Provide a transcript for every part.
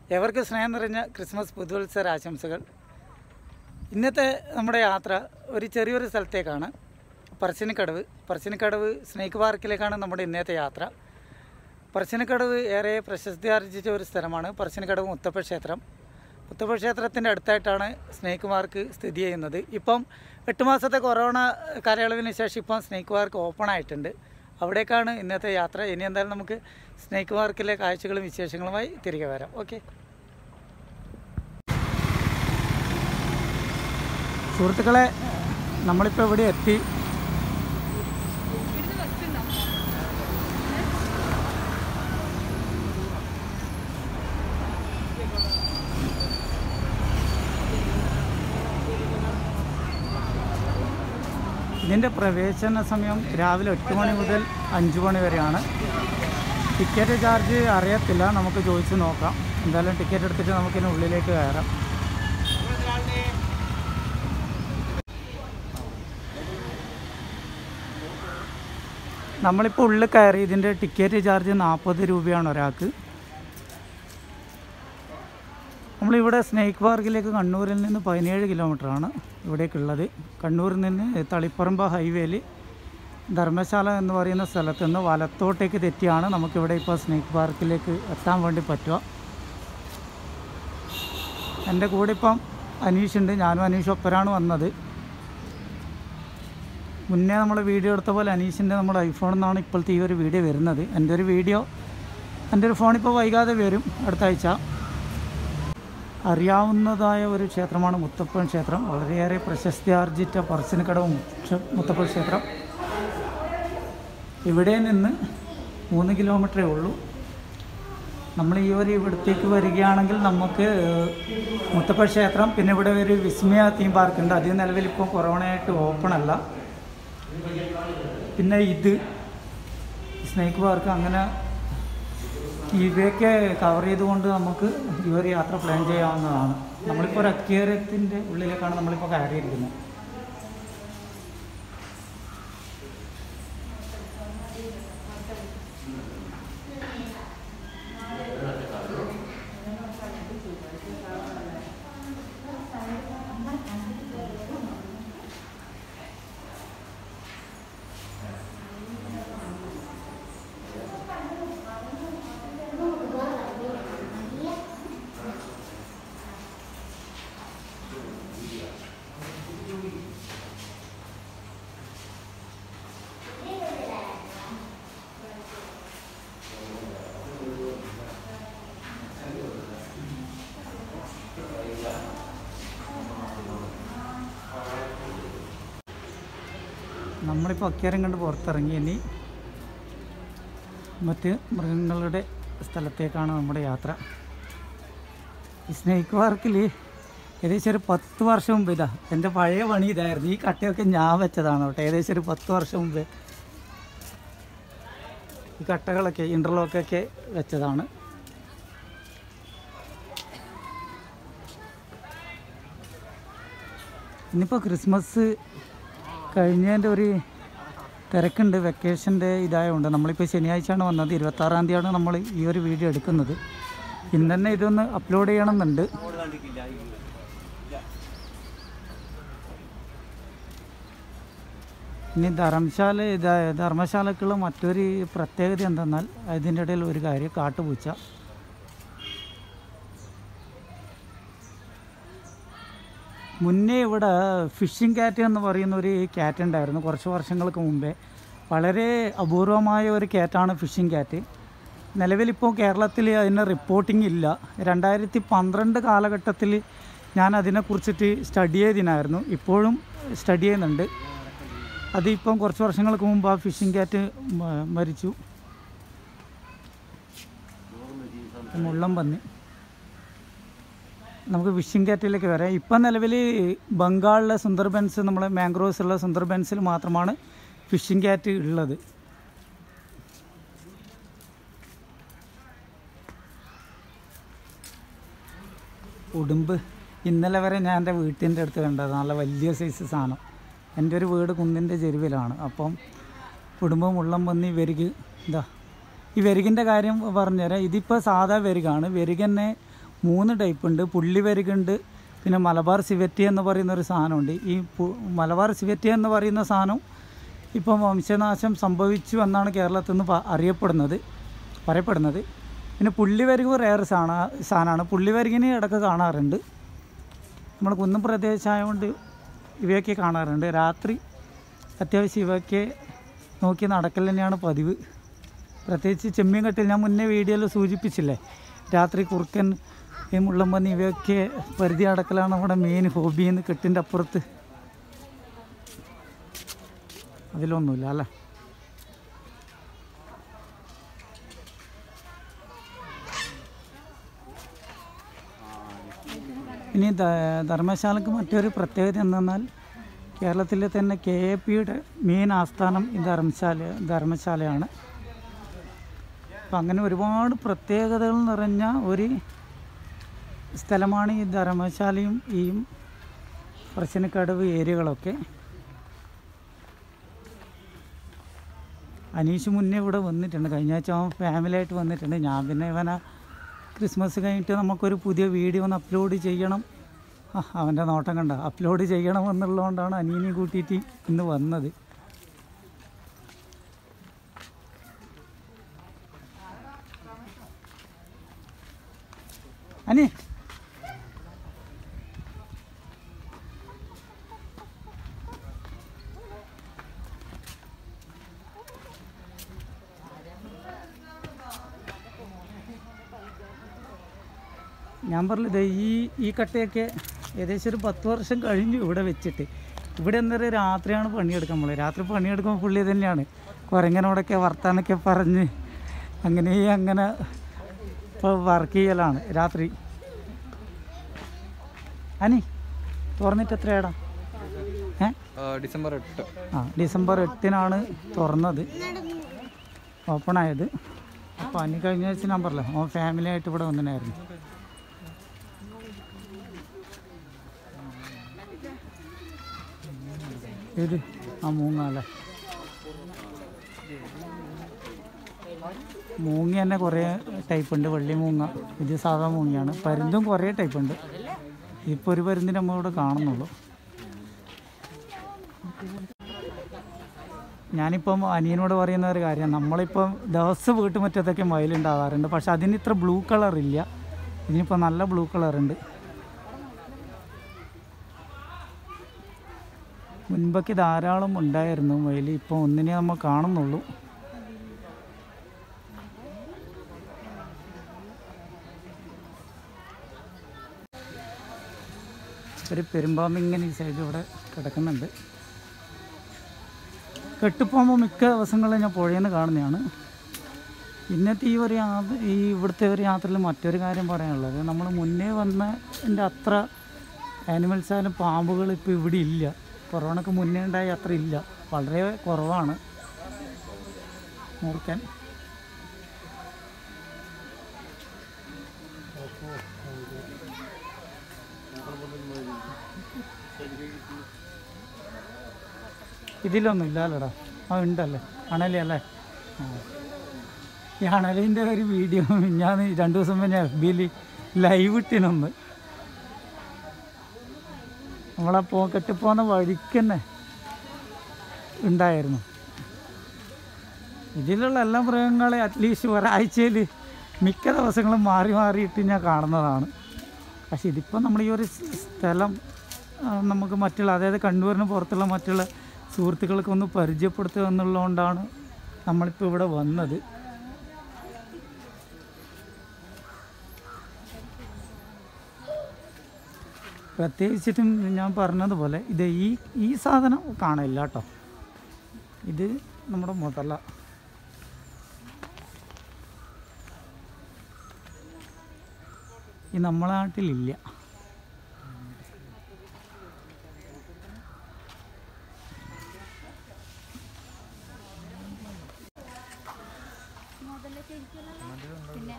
എവർക്ക് സ്നേഹം നിറഞ്ഞ ക്രിസ്മസ് പുതുവത്സര ആശംസകൾ ഇന്നത്തെ നമ്മുടെ യാത്ര ഒരു ചെറിയൊരു സ്ഥലത്തേക്കാണ് പറശ്ശിനിക്കടവ് പറശ്ശിനിക്കടവ് സ്നേക്ക് പാർക്കിലേക്കാണ് നമ്മുടെ ഇന്നത്തെ യാത്ര പറശ്ശിനിക്കടവ് ഏറെ പ്രശസ്തി ആർജിച്ച ഒരു സ്ഥലമാണ് പറശ്ശിനിക്കടവ് മുത്തപ്പ ക്ഷേത്രം മുത്തപ്പ ക്ഷേത്രത്തിൻ്റെ അടുത്തായിട്ടാണ് സ്നേക്ക് പാർക്ക് സ്ഥിതി ചെയ്യുന്നത് ഇപ്പം എട്ട് മാസത്തെ കൊറോണ കാലയളവിന് ശേഷം ഇപ്പം സ്നേക്ക് പാർക്ക് ഓപ്പൺ ആയിട്ടുണ്ട് അവിടേക്കാണ് ഇന്നത്തെ യാത്ര ഇനി എന്തായാലും നമുക്ക് സ്നേക്ക് പാർക്കിലെ കാഴ്ചകളും വിശേഷങ്ങളുമായി തിരികെ വരാം ഓക്കെ സുഹൃത്തുക്കളെ നമ്മളിപ്പോൾ ഇവിടെ എത്തി ഇതിൻ്റെ പ്രവേശന സമയം രാവിലെ എട്ട് മണി മുതൽ അഞ്ച് മണി വരെയാണ് ടിക്കറ്റ് ചാർജ് അറിയത്തില്ല നമുക്ക് ചോദിച്ച് നോക്കാം എന്തായാലും ടിക്കറ്റ് എടുത്തിട്ട് നമുക്കിനി ഉള്ളിലേക്ക് കയറാം നമ്മളിപ്പോൾ ഉള്ളിൽ കയറി ഇതിൻ്റെ ടിക്കറ്റ് ചാർജ് നാൽപ്പത് രൂപയാണ് ഒരാൾക്ക് നമ്മളിവിടെ സ്നേക്ക് പാർക്കിലേക്ക് കണ്ണൂരിൽ നിന്ന് പതിനേഴ് കിലോമീറ്ററാണ് ഇവിടേക്കുള്ളത് കണ്ണൂരിൽ നിന്ന് തളിപ്പറമ്പ ഹൈവേയിൽ ധർമ്മശാല എന്ന് പറയുന്ന സ്ഥലത്ത് നിന്ന് വലത്തോട്ടേക്ക് തെറ്റിയാണ് നമുക്കിവിടെ ഇപ്പോൾ സ്നേക്ക് പാർക്കിലേക്ക് എത്താൻ വേണ്ടി പറ്റുക എൻ്റെ കൂടെ ഇപ്പം അനീഷുണ്ട് ഞാനും അനീഷും ഒപ്പരാണ് വന്നത് മുന്നേ നമ്മൾ വീഡിയോ എടുത്ത പോലെ അനീഷിൻ്റെ നമ്മുടെ ഐഫോണിൽ നിന്നാണ് ഇപ്പോഴത്തെ ഈ ഒരു വീഡിയോ വരുന്നത് എൻ്റെ ഒരു വീഡിയോ എൻ്റെ ഒരു ഫോണിപ്പോൾ വൈകാതെ വരും അടുത്ത ആഴ്ച അറിയാവുന്നതായ ഒരു ക്ഷേത്രമാണ് മുത്തപ്പൻ ക്ഷേത്രം വളരെയേറെ പ്രശസ്തി ആർജിച്ച പറശ്ശിനിക്കടവ് മുക്ഷ- മുത്തപ്പൻ ക്ഷേത്രം ഇവിടെ നിന്ന് മൂന്ന് കിലോമീറ്ററേ ഉള്ളൂ നമ്മൾ ഈ ഒരു ഇവിടത്തേക്ക് വരികയാണെങ്കിൽ നമുക്ക് മുത്തപ്പ ക്ഷേത്രം പിന്നെ ഇവിടെ ഒരു വിസ്മയ തീം പാർക്ക് ഉണ്ട് അത് നിലവിൽ ഇപ്പോൾ കൊറോണയായിട്ട് ഓപ്പൺ അല്ല പിന്നെ ഇത് സ്നേക്ക് പാർക്ക് അങ്ങനെ ഇവയൊക്കെ കവർ ചെയ്തുകൊണ്ട് നമുക്ക് ഈ ഒരു യാത്ര പ്ലാൻ ചെയ്യാവുന്നതാണ് നമ്മളിപ്പോൾ ഒരു അക്വേറിയത്തിൻ്റെ ഉള്ളിലേക്കാണ് നമ്മളിപ്പോൾ കയറിയിരിക്കുന്നത് നമ്മളിപ്പോൾ അക്വേറിയം കണ്ട് പുറത്തിറങ്ങി ഇനി മറ്റ് മൃഗങ്ങളുടെ സ്ഥലത്തേക്കാണ് നമ്മുടെ യാത്ര ഈ സ്നേക്ക് പാർക്കിൽ ഏകദേശം ഒരു പത്ത് വർഷം മുമ്പ് ഇതാ എൻ്റെ പഴയ പണി ഇതായിരുന്നു ഈ കട്ടയൊക്കെ ഞാൻ വെച്ചതാണ് കേട്ടോ ഏകദേശം ഒരു പത്ത് വർഷം മുമ്പ് ഈ കട്ടകളൊക്കെ ഇൻ്റർലോക്കൊക്കെ വെച്ചതാണ് ഇന്നിപ്പോൾ ക്രിസ്മസ് കഴിഞ്ഞതിൻ്റെ ഒരു തിരക്കുണ്ട് വെക്കേഷൻ്റെ ഇതായതുകൊണ്ട് നമ്മളിപ്പോൾ ശനിയാഴ്ചയാണ് വന്നത് ഇരുപത്താറാം തീയതിയാണ് നമ്മൾ ഈ ഒരു വീഡിയോ എടുക്കുന്നത് ഇന്ന് തന്നെ ഇതൊന്ന് അപ്ലോഡ് ചെയ്യണമെന്നുണ്ട് ഇനി ധർമ്മശാല ഇത് ധർമ്മശാലക്കുള്ള മറ്റൊരു പ്രത്യേകത എന്തെന്നാൽ അതിൻ്റെ ഇടയിൽ ഒരു കാര്യം കാട്ടുപൂച്ച മുന്നേ ഇവിടെ ഫിഷിംഗ് കാറ്റ് എന്ന് പറയുന്ന ഒരു കാറ്റ് ഉണ്ടായിരുന്നു കുറച്ച് വർഷങ്ങൾക്ക് മുമ്പേ വളരെ അപൂർവമായ ഒരു കാറ്റാണ് ഫിഷിംഗ് കാറ്റ് നിലവിലിപ്പോൾ കേരളത്തിൽ അതിന് റിപ്പോർട്ടിംഗ് ഇല്ല രണ്ടായിരത്തി പന്ത്രണ്ട് കാലഘട്ടത്തിൽ ഞാൻ അതിനെക്കുറിച്ചിട്ട് സ്റ്റഡി ചെയ്തിനായിരുന്നു ഇപ്പോഴും സ്റ്റഡി ചെയ്യുന്നുണ്ട് അതിപ്പം കുറച്ച് വർഷങ്ങൾക്ക് മുമ്പ് ആ ഫിഷിംഗ് കാറ്റ് മ- മരിച്ചു മുള്ളം പന്നി നമുക്ക് ഫിഷിംഗ് കാറ്റിലേക്ക് വരാം ഇപ്പം നിലവിൽ ബംഗാളിലെ സുന്ദർബൻസ് നമ്മളെ മാംഗ്രോവ്സ് ഉള്ള സുന്ദർബൻസിൽ മാത്രമാണ് ഫിഷിംഗ് കാറ്റ് ഉള്ളത് ഉടുമ്പ് ഇന്നലെ വരെ ഞാൻ എൻ്റെ വീട്ടിൻ്റെ അടുത്ത് കണ്ടത് നല്ല വലിയ സൈസ് സാധനം എൻ്റെ ഒരു വീട് കുന്നിൻ്റെ ചെരുവിലാണ് അപ്പം കുടുംബം ഉള്ളം വന്ന് ഈ വെരുക് ഇതാ ഈ വെരുകിൻ്റെ കാര്യം പറഞ്ഞുതരാം ഇതിപ്പോൾ സാധാ വെരുകാണ് വെരുക് തന്നെ മൂന്ന് ടൈപ്പ് ഉണ്ട് പുള്ളി വരികുണ്ട് പിന്നെ മലബാർ സിവറ്റി എന്ന് പറയുന്ന ഒരു സാധനമുണ്ട് ഈ പു- മലബാർ സിവറ്റി എന്ന് പറയുന്ന സാധനം ഇപ്പം വംശനാശം സംഭവിച്ചു എന്നാണ് കേരളത്തിൽ നിന്ന് പ- അറിയപ്പെടുന്നത് പറയപ്പെടുന്നത് പിന്നെ പുള്ളിവരിക് റേർ സാധന സാധനമാണ് പുള്ളിവരികിന് ഇടയ്ക്ക് കാണാറുണ്ട് നമ്മൾ കുന്നും പ്രദേശമായതുകൊണ്ട് ഇവയൊക്കെ കാണാറുണ്ട് രാത്രി അത്യാവശ്യം ഇവയൊക്കെ നോക്കി നടക്കൽ തന്നെയാണ് പതിവ് പ്രത്യേകിച്ച് ചെമ്മീൻ കെട്ടിൽ ഞാൻ മുന്നേ വീഡിയോയിൽ സൂചിപ്പിച്ചില്ലേ രാത്രി കുറുക്കൻ ഈ മുള്ളമ്പന്നി ഇവയൊക്കെ പരിധി അടക്കലാണ് നമ്മുടെ മെയിൻ ഹോബി എന്ന് കെട്ടിൻ്റെ അപ്പുറത്ത് അതിലൊന്നുമില്ല അല്ലേ ഇനി ധ- ധർമ്മശാലക്ക് മറ്റൊരു പ്രത്യേകത എന്തെന്നാൽ കേരളത്തിലെ തന്നെ കെ എ പിയുടെ മെയിൻ ആസ്ഥാനം ഈ ധർമ്മശാല ധർമ്മശാലയാണ് അപ്പം അങ്ങനെ ഒരുപാട് പ്രത്യേകതകൾ നിറഞ്ഞ ഒരു സ്ഥലമാണ് ഈ ധർമ്മശാലയും ഈ പറശ്ശിനിക്കടവ് ഏരിയകളൊക്കെ അനീഷ് മുന്നേ ഇവിടെ വന്നിട്ടുണ്ട് കഴിഞ്ഞ ആഴ്ച അവൻ ഫാമിലിയായിട്ട് വന്നിട്ടുണ്ട് ഞാൻ പിന്നെ ഇവനെ ക്രിസ്മസ് കഴിഞ്ഞിട്ട് നമുക്കൊരു പുതിയ വീഡിയോ ഒന്ന് അപ്ലോഡ് ചെയ്യണം ആ, അവൻ്റെ നോട്ടം കണ്ട അപ്ലോഡ് ചെയ്യണം എന്നുള്ളതുകൊണ്ടാണ് അനീനെ കൂട്ടിയിട്ട് ഇന്ന് വന്നത് അനി ഞാൻ പറഞ്ഞത് ഈ ഈ കട്ടയൊക്കെ ഏകദേശം ഒരു പത്ത് വർഷം കഴിഞ്ഞു ഇവിടെ വെച്ചിട്ട് ഇവിടെ എന്തായാലും രാത്രിയാണ് പണിയെടുക്കാൻ നമ്മൾ രാത്രി പണിയെടുക്കുമ്പോൾ പുള്ളി തന്നെയാണ് കുരങ്ങനോടൊക്കെ വർത്താനൊക്കെ പറഞ്ഞ് അങ്ങനെ അങ്ങനെ ഇപ്പോൾ വർക്ക് ചെയ്യലാണ് രാത്രി അനി തുറന്നിട്ട് എത്രയാടാ ഏ ഡിസംബർ എട്ട് ആ ഡിസംബർ എട്ടിനാണ് തുറന്നത് ഓപ്പൺ ആയത് അപ്പോൾ അനി കഴിഞ്ഞ ആഴ്ച ഞാൻ പറഞ്ഞല്ലോ ഓൻ ഫാമിലി ആയിട്ട് ഇവിടെ വന്നിനായിരുന്നു ഏത് ആ മൂങ്ങ അല്ലേ മൂങ്ങ തന്നെ കുറേ ടൈപ്പ് ഉണ്ട് വെള്ളി മൂങ്ങ ഇത് സാധാ മൂങ്ങയാണ് പരുന്തും കുറേ ടൈപ്പ് ഉണ്ട് ഇപ്പോൾ ഒരു പരുന്തിന് നമ്മൾ ഇവിടെ കാണുന്നുള്ളൂ ഞാനിപ്പം അനിയനോട് പറയുന്ന ഒരു കാര്യം നമ്മളിപ്പം ദിവസം വീട്ടുമുറ്റത്തൊക്കെ മയിലുണ്ടാവാറുണ്ട് പക്ഷെ അതിന് ഇത്ര ബ്ലൂ കളർ ഇല്ല ഇതിനിപ്പോൾ നല്ല ബ്ലൂ കളർ ഉണ്ട് മുൻപൊക്കെ ധാരാളം ഉണ്ടായിരുന്നു മയിൽ ഇപ്പോൾ ഒന്നിനെ നമ്മൾ കാണുന്നുള്ളൂ ഒരു പെരുമ്പാമ്പ് ഇങ്ങനെ ഈ സൈഡിൽ ഇവിടെ കിടക്കുന്നുണ്ട് കെട്ടിപ്പോകുമ്പോൾ മിക്ക ദിവസങ്ങളിലും ഞാൻ പുഴയിൽ നിന്ന് കാണുന്നതാണ് ഇന്നത്തെ ഈ ഒരു യാത്ര ഈ ഇവിടുത്തെ ഒരു യാത്രയിൽ മറ്റൊരു കാര്യം പറയാനുള്ളത് നമ്മൾ മുന്നേ വന്നതിൻ്റെ അത്ര ആനിമൽസ് ആയാലും പാമ്പുകൾ ഇപ്പോൾ ഇവിടെ ഇല്ല കൊറോണക്ക് മുന്നേ ഉണ്ടായ അത്ര ഇല്ല വളരെ കുറവാണ് മൂർക്കൻ ഇതിലൊന്നും ഇല്ലല്ലോടാ ആ ഉണ്ടല്ലേ അണലി അല്ലേ ആ ഈ അണലിൻ്റെ ഒരു വീഡിയോ ഞാൻ രണ്ടു ദിവസം മുന്നേ എഫ് ബിയിൽ ലൈവ് ഇട്ടിനൊന്ന് നമ്മളെ പോ കെട്ടിപ്പോകുന്ന വഴിക്ക് തന്നെ ഉണ്ടായിരുന്നു ഇതിലുള്ള എല്ലാ മൃഗങ്ങളെ അറ്റ്ലീസ്റ്റ് ഒരാഴ്ചയിൽ മിക്ക ദിവസങ്ങളും മാറി മാറിയിട്ട് ഞാൻ കാണുന്നതാണ് പക്ഷെ ഇതിപ്പോൾ നമ്മൾ ഈ ഒരു സ് സ്ഥലം ആ, നമുക്ക് മറ്റുള്ള അതായത് കണ്ണൂരിന് പുറത്തുള്ള മറ്റുള്ള സുഹൃത്തുക്കൾക്ക് ഒന്ന് പരിചയപ്പെടുത്തുക എന്നുള്ളതുകൊണ്ടാണ് നമ്മളിപ്പോൾ ഇവിടെ വന്നത് പ്രത്യേകിച്ചിട്ടും ഞാൻ പറഞ്ഞതുപോലെ ഇത് ഈ ഈ സാധനം കാണില്ല കേട്ടോ ഇത് നമ്മുടെ മുതല ഈ നമ്മളെ നാട്ടിലില്ല പിന്നെ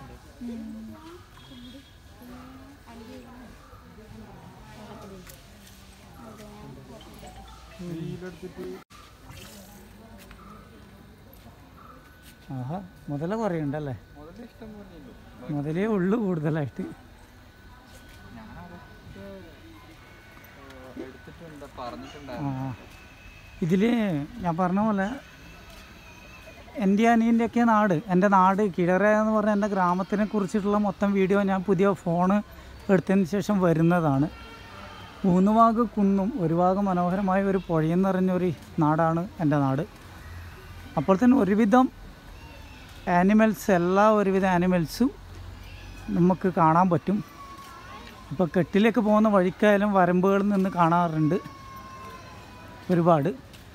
ആഹാ മുതല കുറേ ഉണ്ടല്ലേ മുതലേ ഉള്ളു കൂടുതലായിട്ട് ആ ഇതിൽ ഞാൻ പറഞ്ഞ പോലെ എൻ്റെ അനിയൻ്റെയൊക്കെ നാട് എൻ്റെ നാട് കിഴറ എന്ന് പറഞ്ഞ എൻ്റെ ഗ്രാമത്തിനെ കുറിച്ചിട്ടുള്ള മൊത്തം വീഡിയോ ഞാൻ പുതിയ ഫോണ് എടുത്തതിന് ശേഷം വരുന്നതാണ് മൂന്ന് ഭാഗം കുന്നും ഒരു ഭാഗം മനോഹരമായ ഒരു പുഴയും നിറഞ്ഞൊരു നാടാണ് എൻ്റെ നാട് അപ്പോൾ തന്നെ ഒരുവിധം ആനിമൽസ് എല്ലാ ഒരുവിധ ആനിമൽസും നമുക്ക് കാണാൻ പറ്റും ഇപ്പോൾ കെട്ടിലേക്ക് പോകുന്ന വഴിക്കായാലും വരമ്പുകളിൽ നിന്ന് കാണാറുണ്ട് ഒരുപാട്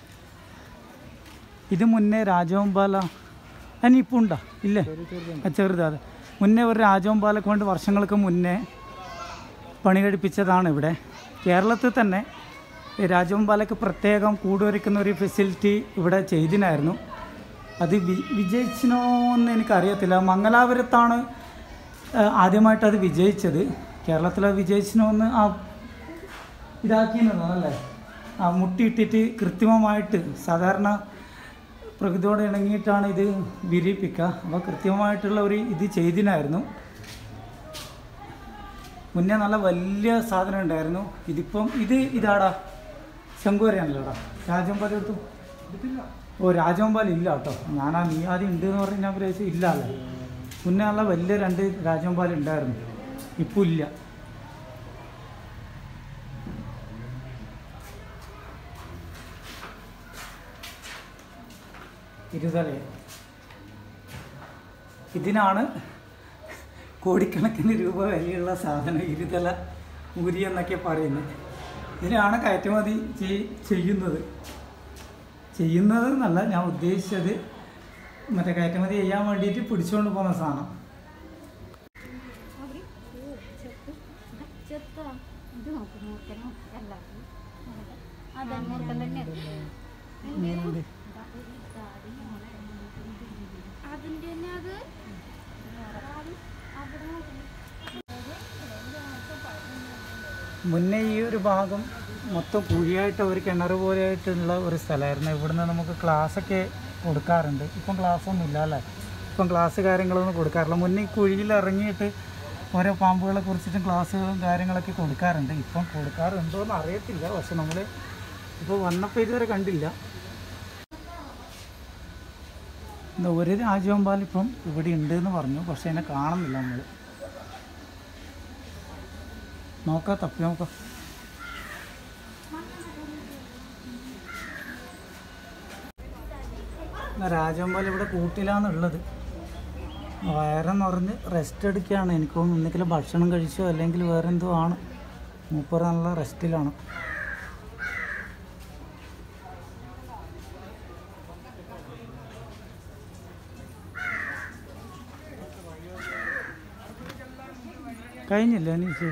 ഇത് മുന്നേ രാജവമ്പാല അതിനിപ്പോൾ ഉണ്ടോ ഇല്ലേ ആ, ചെറുതാ അതെ മുന്നേ ഒരു രാജവമ്പാലൊക്കെ കൊണ്ട് വർഷങ്ങൾക്ക് മുന്നേ പണി കഴിപ്പിച്ചതാണ് ഇവിടെ കേരളത്തിൽ തന്നെ ഈ രാജവമ്പാലയ്ക്ക് പ്രത്യേകം കൂടുവരയ്ക്കുന്ന ഒരു ഫെസിലിറ്റി ഇവിടെ ചെയ്തിനായിരുന്നു അത് വി വിജയിച്ചിനോ എന്ന് എനിക്കറിയത്തില്ല മംഗലാപുരത്താണ് ആ, ആദ്യമായിട്ട് അത് വിജയിച്ചത് കേരളത്തിൽ അത് വിജയിച്ചിനോ എന്ന് ആ ഇതാക്കിയെന്നതല്ലേ ആ മുട്ടിയിട്ടിട്ട് കൃത്രിമമായിട്ട് സാധാരണ പ്രകൃതിയോട് ഇണങ്ങിയിട്ടാണ് ഇത് വിരിയിപ്പിക്കുക അപ്പോൾ കൃത്യമായിട്ടുള്ള ഒരു ഇത് ചെയ്തിനായിരുന്നു മുന്നേ നല്ല വലിയ സാധനം ഉണ്ടായിരുന്നു ഇതിപ്പം ഇത് ഇതാടാ ശങ്കുവരയാണല്ലോടാ രാജമ്പാൽ എടുത്തു ഓ രാജമ്പാൽ ഇല്ല കേട്ടോ ഞാൻ ആ നീ ആദ്യം ഉണ്ട് എന്ന് പറഞ്ഞ് ഞാൻ പ്രദേശം ഇല്ല അല്ലേ മുന്നേ നല്ല വലിയ രണ്ട് രാജമ്പാൽ ഉണ്ടായിരുന്നു ഇപ്പോൾ ഇല്ല ഇരുതലേ ഇതിനാണ് കോടിക്കണക്കിന് രൂപ വിലയുള്ള സാധനം ഇരുതല ഊരി എന്നൊക്കെ പറയുന്നത് ഇതിനാണ് കയറ്റുമതി ചെയ്- ചെയ്യുന്നത് ചെയ്യുന്നത് എന്നല്ല ഞാൻ ഉദ്ദേശിച്ചത് മറ്റേ കയറ്റുമതി ചെയ്യാൻ വേണ്ടിയിട്ട് പിടിച്ചുകൊണ്ട് പോകുന്ന സാധനം അവിടെ ഓ ചെത്ത് ചെത്ത ഇത് നോക്ക് മൂർക്കനും എല്ലാവരും അതെ മൂർക്കൻ തന്നെ ഇങ്ങനെയുണ്ട്. അതിൻ്റെ തന്നെ അത് അവിടെ നോക്ക്. മുന്നേ ഈ ഒരു ഭാഗം മൊത്തം കുഴിയായിട്ട് ഒരു കിണർ പോലെയായിട്ടുള്ള ഒരു സ്ഥലമായിരുന്നു ഇവിടുന്ന് നമുക്ക് ക്ലാസ്സൊക്കെ കൊടുക്കാറുണ്ട് ഇപ്പം ക്ലാസ് ഒന്നും ഇല്ല അല്ലേ ഇപ്പം ക്ലാസ് കാര്യങ്ങളൊന്നും കൊടുക്കാറില്ല മുന്നേ ഈ കുഴിയിൽ ഇറങ്ങിയിട്ട് ഓരോ പാമ്പുകളെ കുറിച്ചിട്ടും ക്ലാസ്സുകളും കാര്യങ്ങളൊക്കെ കൊടുക്കാറുണ്ട് ഇപ്പം കൊടുക്കാറുണ്ടോ എന്ന് അറിയത്തില്ല പക്ഷെ നമ്മൾ ഇപ്പോൾ വന്നപ്പോൾ ഇതുവരെ കണ്ടില്ല എന്താ ഒരു രാജവമ്പാൽ ഇപ്പം ഇവിടെ ഉണ്ട് എന്ന് പറഞ്ഞു പക്ഷെ അതിനെ കാണുന്നില്ല നമ്മൾ നോക്കാം തപ്പി നോക്കാം രാജവമ്പാൽ ഇവിടെ കൂട്ടിലാന്നുള്ളത് വയറെന്ന് പറഞ്ഞ് റെസ്റ്റ് എടുക്കുകയാണ് എനിക്ക് തോന്നുന്നു ഒന്നിക്കലും ഭക്ഷണം കഴിച്ചോ അല്ലെങ്കിൽ വേറെ എന്തോ ആണ് മൂപ്പർ നല്ല റെസ്റ്റിലാണ് കഴിഞ്ഞില്ല അനീഷ്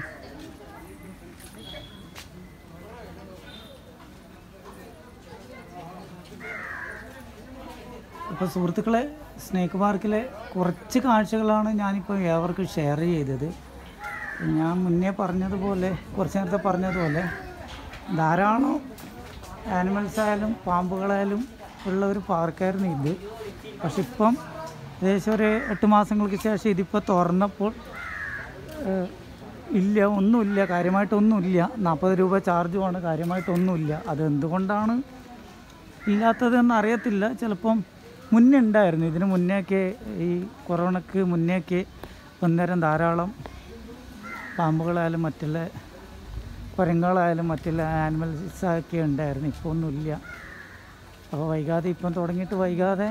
അപ്പോൾ സുഹൃത്തുക്കളെ സ്നേക്ക് പാർക്കിലെ കുറച്ച് കാഴ്ചകളാണ് ഞാനിപ്പോൾ ഏവർക്ക് ഷെയർ ചെയ്തത് ഞാൻ മുന്നേ പറഞ്ഞതുപോലെ കുറച്ച് നേരത്തെ പറഞ്ഞതുപോലെ ധാരാളം ആനിമൽസ് ആയാലും പാമ്പുകളായാലും ഉള്ള ഒരു പാർക്കായിരുന്നു ഇത് പക്ഷെ ഇപ്പം ഏകദേശം ഒരു എട്ട് മാസങ്ങൾക്ക് ശേഷം ഇതിപ്പോൾ തുറന്നപ്പോൾ ഏഹ്, ഇല്ല ഒന്നുമില്ല കാര്യമായിട്ടൊന്നുമില്ല നാൽപ്പത് രൂപ ചാർജുമാണ് കാര്യമായിട്ടൊന്നുമില്ല അത് എന്തുകൊണ്ടാണ് ഇല്ലാത്തതെന്ന് അറിയത്തില്ല ചിലപ്പം മുന്നേ ഉണ്ടായിരുന്നു ഇതിന് മുന്നേയൊക്കെ ഈ കൊറോണയ്ക്ക് മുന്നേയൊക്കെ ഒന്നേരം ധാരാളം പാമ്പുകളായാലും മറ്റുള്ള കുരങ്ങളായാലും മറ്റുള്ള ആനിമൽസൊക്കെ ഉണ്ടായിരുന്നു ഇപ്പോൾ ഒന്നുമില്ല അപ്പോൾ വൈകാതെ ഇപ്പം തുടങ്ങിയിട്ട് വൈകാതെ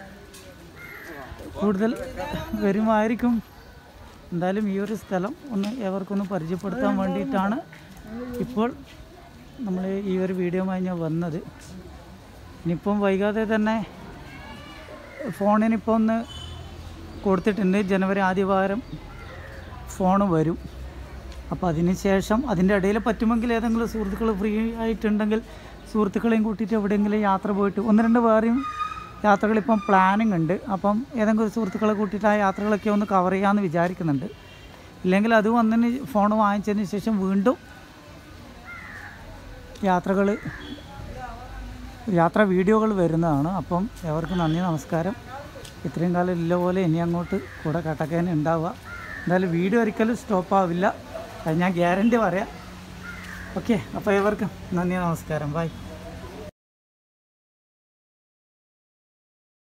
കൂടുതൽ വരുമായിരിക്കും എന്തായാലും ഈ ഒരു സ്ഥലം ഒന്ന് ഏവർക്കൊന്ന് പരിചയപ്പെടുത്താൻ വേണ്ടിയിട്ടാണ് ഇപ്പോൾ നമ്മൾ ഈ ഒരു വീഡിയോയുമായി ഞാൻ വന്നത് ഇനിയിപ്പം വൈകാതെ തന്നെ ഫോണിനിപ്പോൾ ഒന്ന് കൊടുത്തിട്ടുണ്ട് ജനുവരി ആദ്യവാരം ഫോൺ വരും അപ്പോൾ അതിന് ശേഷം അതിൻ്റെ ഇടയിൽ പറ്റുമെങ്കിൽ ഏതെങ്കിലും സുഹൃത്തുക്കൾ ഫ്രീ ആയിട്ടുണ്ടെങ്കിൽ സുഹൃത്തുക്കളെയും കൂട്ടിയിട്ട് എവിടെയെങ്കിലും യാത്ര പോയിട്ട് ഒന്ന് രണ്ട് വേറെയും യാത്രകളിപ്പം പ്ലാനിങ് ഉണ്ട് അപ്പം ഏതെങ്കിലും സുഹൃത്തുക്കളെ കൂട്ടിയിട്ട് ആ യാത്രകളൊക്കെ ഒന്ന് കവർ ചെയ്യാമെന്ന് വിചാരിക്കുന്നുണ്ട് ഇല്ലെങ്കിൽ അത് വന്നതിന് ഫോൺ വാങ്ങിച്ചതിന് ശേഷം വീണ്ടും യാത്രകൾ യാത്രാ വീഡിയോകൾ വരുന്നതാണ് അപ്പം എവർക്കും നന്ദി നമസ്കാരം ഇത്രയും കാലം ഇല്ല പോലെ ഇനി അങ്ങോട്ട് കൂടെ കട്ടക്കേനെ ഉണ്ടാവുക എന്തായാലും വീഡിയോ ഒരിക്കലും സ്റ്റോപ്പ് ആവില്ല അത് ഞാൻ ഗ്യാരണ്ടി പറയാം ഓക്കെ അപ്പോൾ ഏവർക്കും നന്ദി നമസ്കാരം ബൈ